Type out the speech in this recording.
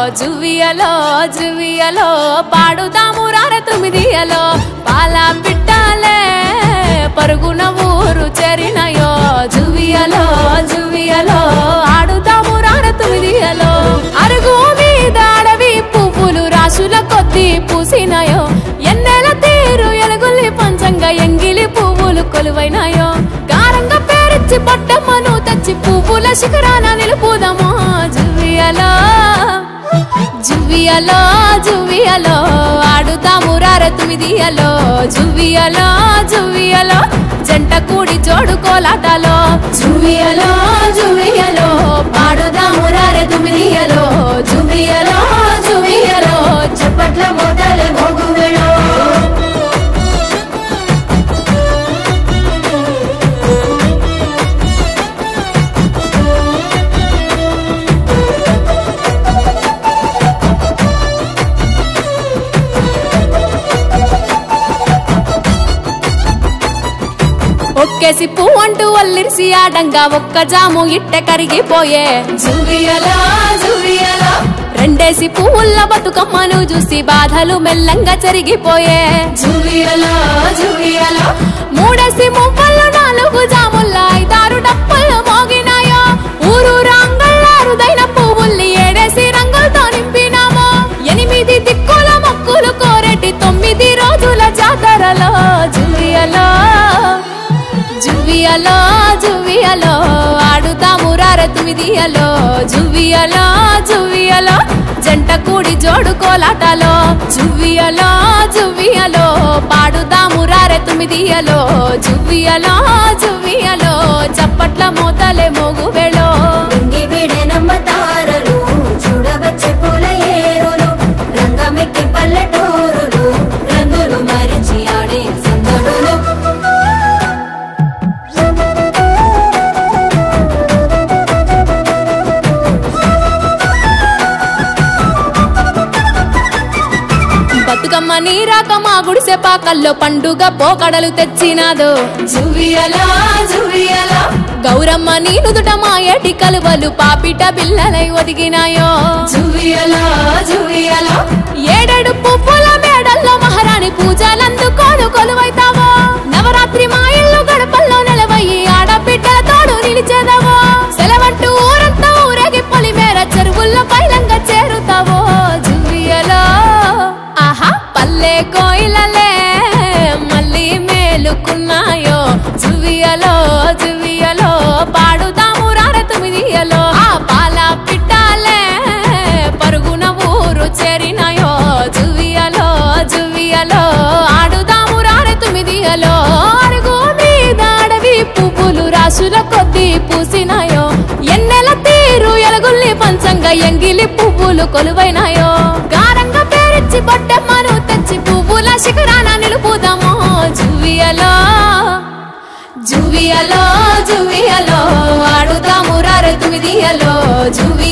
జువియలో జువియలో పాడుదాము రార తొమ్మిదియలో పాల పిట్టాలే పరుగున ఊరు చెరినయో జువియలో జువియలో ఆడుదాము రార తొమ్మిదియలో అరుగు మీద అడవి పువ్వులు రాసుల కొద్ది పూసినాయో ఎన్నెల తీరు ఎలుగుల్లి పంచంగా ఎంగిలి పువ్వులు కొలువైనాయో గారంగా పేరిచ్చి పట్టమ్మను తెచ్చి పువ్వుల శిఖరాన నిలుపుదామో జువియలో జువియలో జువియలో ఆడుతాము రార తొమ్మిదియలో జువియలో జువియలో జంట కూడి జోడు కోలాటలో జువియలో జువియలో పాడుదాము రార తొమ్మిదియలో జువియలో జువియలో చప్పట్ల మోతలే మోగువేళో ఒక్కేసి పువ్వు అంటూ అల్లిరిసి ఆడంగా ఒక్క జాము ఇట్టె కరిగిపోయే జువియలో జువియలో రెండేసి పువ్వుల్ల బతుకమ్మను చూసి బాధలు మెల్లంగా చెరిగిపోయే జువియలో జువియలో మూడేసి మువ్వలు నాలుగు జాముల్ల ఐదారు డప్పులు మోగినాయో ఊరు రంగుల అరుదైన పువ్వుల్ని ఏడేసి రంగులతో నింపినామో ఎనిమిది దిక్కుల మొక్కులు కోరేటి తొమ్మిది రోజుల జాతరలో జువియలో జువియలో జువియలో ఆడుతాము రార తొమ్మిదియలో జువియలో జువియలో జంట కూడి జోడు కోలాటలో జువియలో జువియలో పాడుదాము రార తొమ్మిదియలో జువియలో జువియలో చప్పట్ల మోతలే మోగువేళో ఇంగి విడెనమ్మ తారలు చూడవచ్చే పూల ఏరులు రంగమెక్కి పల్లెటూరులు రంగులు మరిచి ఆడే సందడులు బతుకమ్మ నీరాక మా గుడిసె పాకల్లో పండుగ పోకడలు తెచ్చినాదో జువియలా జువియలా గౌరమ్మ నీ నుదుట మా ఏటి కలువలు పాపిట బిల్లలై ఒదిగినాయో జువియలా జువియలా ఏడేడు పువ్వుల మేడల్లో మహారాణి పూజలందుకోను కొలువైతావో నవరాత్రి మా ఇల్లు గడపల్లో నిలవయ్యి ఆడబిడ్డల తోడు నిలిచేదావో సెలవంటూ ఊరంతా ఊరేగి పొలిమేర చెరువుల్లో పైలంగా చేరుతావో జువియలో ఆహా పల్లె కోయిలలే మళ్ళీ మేలుకున్నాయో జువియలో జువియలో పాడుదాము రార తొమ్మిదియలో ఆ పాల పిట్టాలే పరుగున ఊరు చేరినాయో జువియలో జువియలో ఆడుదాము రార తొమ్మిదియలో అరుగు మీద అడవి పువ్వులు రాసుల కొద్ది పూసినాయో ఎన్నెల తీరు ఎలగుల్ని పంచంగా ఎంగిలి పువ్వులు కొలువైనాయో గారంగా పేరిచ్చి బొట్టమ్మను తెచ్చి పువ్వుల శిఖరాన నిలుపుదామో జువియలో జువియలో జువియలో ఆడుతాము రార తొమ్మిదియలో జువి